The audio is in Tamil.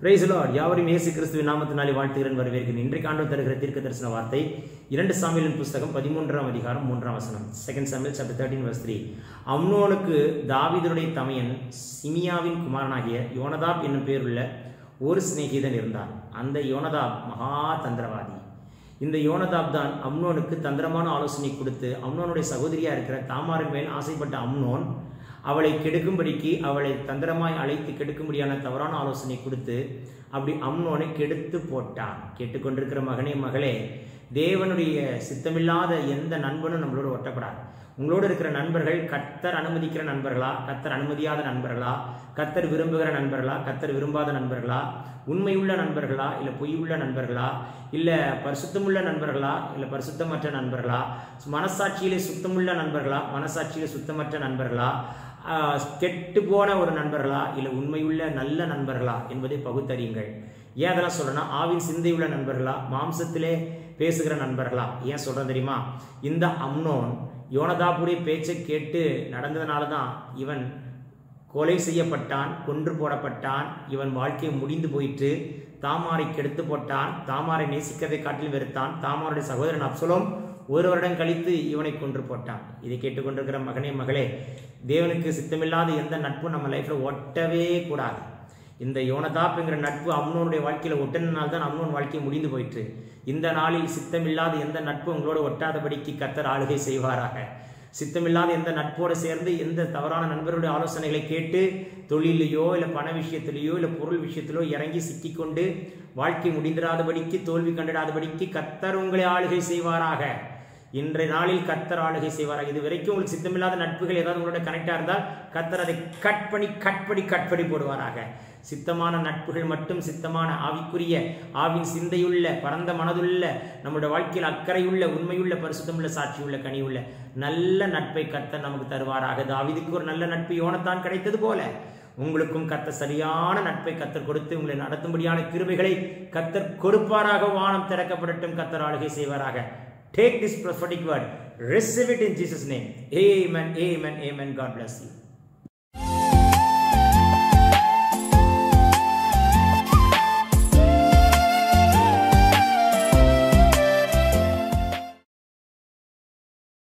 பிரைஸ் லார்ட் யாவரையும் இயேசு கிறிஸ்துவின் நாமத்தினாலே வாழ்த்துகிறேன் வரவேற்கிறேன் இன்றைக்கு ஆண்டவர் தருகிற தீர்க்க தரிசன வார்த்தை இரண்டு சாமியலின் புஸ்தகம் பதிமூன்றாம் அதிகாரம் மூன்றாம் வசனம் second Samuel chapter thirteen verse three அம்னோனுக்கு தாவீதுடைய தமையன் சிமியாவின் குமாரனாகிய யோனதாப் என்னும் பேருள்ள ஒரு சிநேகிதன் இருந்தான் அந்த யோனதாப் மகா தந்திரவாதி இந்த யோனதாப் தான் அம்னோனுக்கு தந்திரமான ஆலோசனை கொடுத்து அம்னோனுடைய சகோதரியா இருக்கிற தாமாரின் மேல் ஆசைப்பட்ட அம்னோன் அவளை கெடுக்கும்படிக்கு அவளை தந்திரமாய் அழைத்து கெடுக்கும்படியான தவறான ஆலோசனை கொடுத்து அப்படி அம்னோனை கெடுத்து போட்டான் கேட்டுக்கொண்டிருக்கிற மகனே மகளே தேவனுடைய சித்தமில்லாத எந்த நண்பனும் நம்மளோட ஒட்டப்படாது உங்களோடு இருக்கிற நண்பர்கள் கத்தர் அனுமதிக்கிற நண்பர்களா கத்தர் அனுமதியாத நண்பர்களா கத்தர் விரும்புகிற நண்பர்களா கத்தர் விரும்பாத நண்பர்களா உண்மையுள்ள நண்பர்களா இல்லை பொய்யுள்ள நண்பர்களா இல்லை பரிசுத்தமுள்ள நண்பர்களா இல்லை பரிசுத்தமற்ற நண்பர்களா மனசாட்சியிலே சுத்தமுள்ள நண்பர்களா மனசாட்சியிலே சுத்தமற்ற நண்பர்களா கெட்டு போன ஒரு நண்பர்களா இல்லை உண்மையுள்ள நல்ல நண்பர்களா என்பதை பகுத்தறியுங்கள் ஏன் அதெல்லாம் சொல்லணும்னா ஆவின் சிந்தையுள்ள நண்பர்களா மாம்சத்திலே பேசுகிற நண்பர்களா ஏன் சொல்கிறேன் தெரியுமா இந்த அம்னோன் யோனதாப்புடைய பேச்சை கேட்டு நடந்ததுனால தான் இவன் கொலை செய்யப்பட்டான் கொன்று போடப்பட்டான் இவன் வாழ்க்கை முடிந்து போயிட்டு தாமாரை கெடுத்து போட்டான் தாமாரை நேசிக்கிறதை காட்டில் வெறுத்தான் தாமாருடைய சகோதரன் அப்சலோம் ஒரு வருடம் கழித்து இவனை கொன்று போட்டான் இதை கேட்டுக்கொண்டிருக்கிற மகனே மகளே தேவனுக்கு சித்தமில்லாத எந்த நட்பும் நம்ம லைஃப்பில் ஒட்டவே கூடாது இந்த யோனதாப்ங்கிற நட்பு அம்னோனுடைய வாழ்க்கையில் ஒட்டினால் தான் அம்னோன் வாழ்க்கை முடிந்து போயிற்று இந்த நாளில் சித்தமில்லாத எந்த நட்பு உங்களோட ஒட்டாதபடிக்கு கத்தர் ஆளுகை செய்வாராக சித்தமில்லாத எந்த நட்போடு சேர்ந்து எந்த தவறான நண்பருடைய ஆலோசனைகளை கேட்டு தொழிலையோ இல்லை பண விஷயத்திலேயோ இல்லை பொருள் விஷயத்திலோ இறங்கி சிக்கிக்கொண்டு வாழ்க்கை முடிந்திராதபடிக்கு தோல்வி கண்டிடாதபடிக்கு கத்தர் உங்களை ஆளுகை செய்வாராக இன்றைய நாளில் கத்தர் ஆளுகை செய்வாராக இது வரைக்கும் உங்களுக்கு சித்தமில்லாத நட்புகள் ஏதாவது உங்களோட கனெக்டாக இருந்தால் கத்தர் அதை கட் பண்ணி கட் பண்ணி கட் பண்ணி போடுவாராக சித்தமான நட்புகள் மட்டும் சித்தமான ஆவிக்குரிய ஆவின் சிந்தையுள்ள பரந்த மனதுள்ள நம்முடைய வாழ்க்கையில் அக்கறையுள்ள உண்மையுள்ள பரிசுத்தமுள்ள சாட்சியுள்ள கனியுள்ள நல்ல நட்பை கத்தர் நமக்கு தருவாராக தாவிதுக்கு ஒரு நல்ல நட்பு யோனத்தான் கிடைத்தது போல உங்களுக்கும் கத்த சரியான நட்பை கத்தர் கொடுத்து உங்களை நடத்தும்படியான கிருபைகளை கத்தர் கொடுப்பாராக வானம் திறக்கப்படட்டும் கத்தர் ஆளுகை செய்வாராக Take this prophetic word, receive it in Jesus' name. Amen, amen, amen. God bless you.